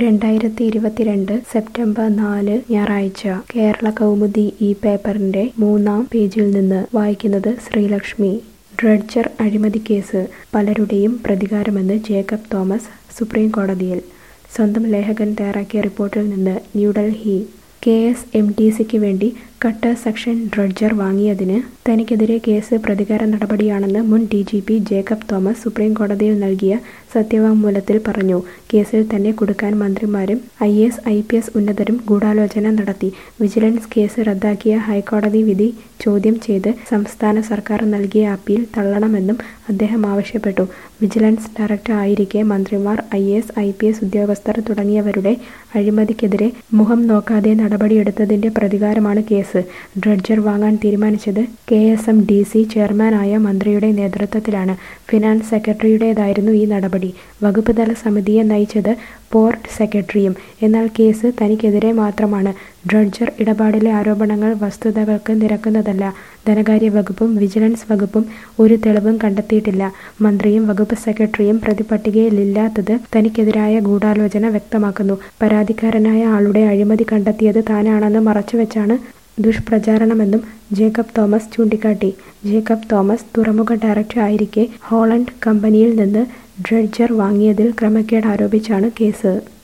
രണ്ടായിരത്തി ഇരുപത്തിരണ്ട് സെപ്റ്റംബർ നാല് ഞായറാഴ്ച കേരള കൗമുദി ഈ പേപ്പറിന്റെ മൂന്നാം പേജിൽ നിന്ന് വായിക്കുന്നത് ശ്രീലക്ഷ്മി ഡ്രഡ്ജർ അഴിമതി കേസ് പലരുടെയും പ്രതികാരമെന്ന് ജേക്കബ് തോമസ് സുപ്രീം കോടതിയിൽ സ്വന്തം ലേഖകൻ തയ്യാറാക്കിയ റിപ്പോർട്ടിൽ നിന്ന് New Delhi K S M T സിക്ക് വേണ്ടി കട്ടർ സെക്ഷൻ ഡ്രഡ്ജർ വാങ്ങിയതിന് തനിക്കെതിരെ കേസ് പ്രതികാര നടപടിയാണെന്ന് മുൻ D G P Jacob Thomas supreme കോടതിയിൽ നൽകിയ സത്യവാങ്മൂലത്തിൽ പറഞ്ഞു കേസിൽ തന്നെ കുടുക്കാൻ മന്ത്രിമാരും I S I P S ഉന്നതരും ഗൂഢാലോചന നടത്തി വിജിലൻസ് കേസ് റദ്ദാക്കിയ ഹൈക്കോടതി വിധി ചോദ്യം ചെയ്ത് സംസ്ഥാന സർക്കാർ നൽകിയ അപ്പീൽ തള്ളണമെന്നും അദ്ദേഹം ആവശ്യപ്പെട്ടു വിജിലൻസ് ഡയറക്ടർ ആയിരിക്കെ മന്ത്രിമാർ I S I P S ഉദ്യോഗസ്ഥർ തുടങ്ങിയവരുടെ അഴിമതിക്കെതിരെ മുഖം നോക്കാതെ നടപടിയെടുത്തതിന്റെ പ്രതികാരമാണ് കേസ് ഡ്രഡ്ജർ വാങ്ങാൻ തീരുമാനിച്ചത് K S M D C ചെയർമാനായ മന്ത്രിയുടെ നേതൃത്വത്തിലാണ് ഫിനാൻസ് സെക്രട്ടറിയുടേതായിരുന്നു ഈ നടപടി വകുപ്പ് തല സമിതിയെ നയിച്ചത് പോർട്ട് സെക്രട്ടറിയും എന്നാൽ കേസ് തനിക്കെതിരെ മാത്രമാണ് ഡ്രഡ്ജർ ഇടപാടിലെ ആരോപണങ്ങൾ വസ്തുതകൾക്ക് നിരക്കുന്നതല്ല ധനകാര്യ വകുപ്പും വിജിലൻസ് വകുപ്പും ഒരു തെളിവും കണ്ടെത്തിയിട്ടില്ല മന്ത്രിയും വകുപ്പ് സെക്രട്ടറിയും പ്രതിപട്ടികയിലില്ലാത്തത് തനിക്കെതിരായ ഗൂഢാലോചന വ്യക്തമാക്കുന്നു പരാതിക്കാരനായ ആളുടെ അഴിമതി കണ്ടെത്തിയത് താനാണെന്ന് മറച്ചുവെച്ചാണ് ദുഷ്പ്രചാരണമെന്നും ജേക്കബ് തോമസ് ചൂണ്ടിക്കാട്ടി ജേക്കബ് തോമസ് തുറമുഖ ഡയറക്ടർ ആയിരിക്കെ ഹോളണ്ട് കമ്പനിയിൽ നിന്ന് ഡ്രഡ്ജർ വാങ്ങിയതിൽ ക്രമക്കേട് ആരോപിച്ചാണ് കേസ്